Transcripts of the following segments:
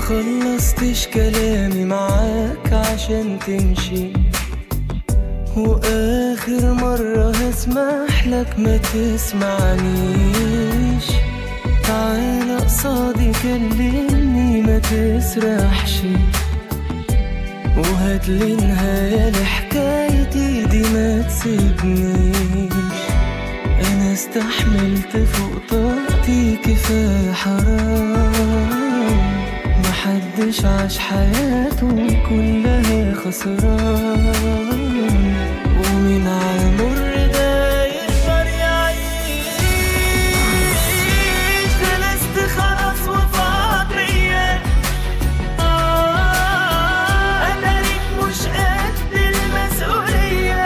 خلصتش كلامي معاك عشان تمشي واخر مرة هسمح لك ما تسمعنيش تعال قصادي كلمني ما تسرحش وهاتلي نهاية لحكايتي دي ما تسيبنيش انا استحملت فوق طاقتي كفاية حرام محدش عاش حياته كلها خسران ومين عالمر ده يقدر يعيش جلست خلاص وفاض بيا أنا ليك مش قد المسؤولية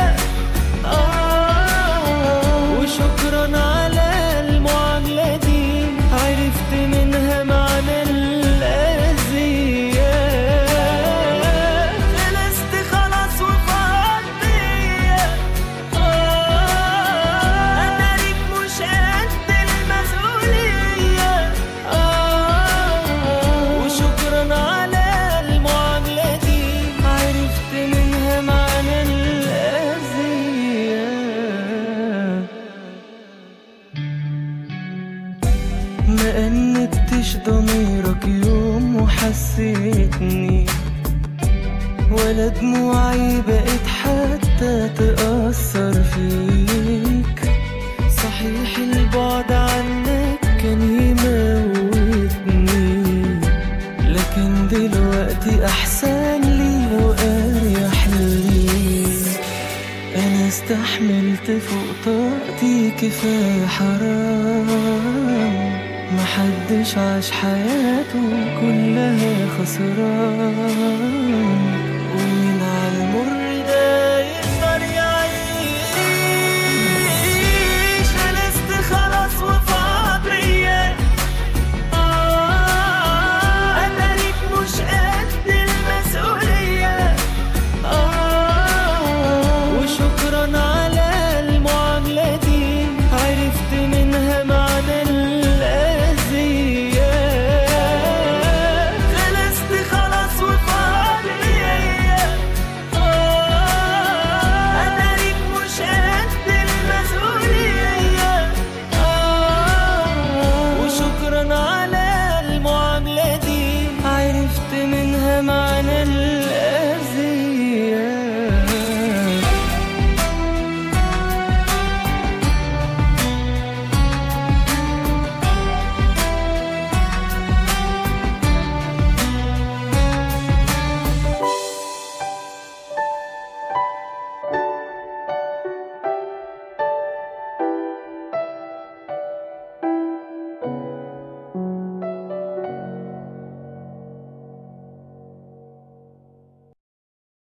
آه وشكرا على المعاملة دي عرفت منها معنى الأذية جلست خلاص وفاض بيا أنا ليك مش قد المسؤولية وشكرا على المعاملة دي عرفت منها معنى الأذية ما أنبتش ضميرك يوم وحسيتني ولا دموعي بقت حتى تأثر فيك صحيح البعد عنك كان يموتني لكن دلوقتي أحسن لي وأريح لي أنا استحملت فوق طاقتي كفاية حرام محدش عاش حياته كلها خسران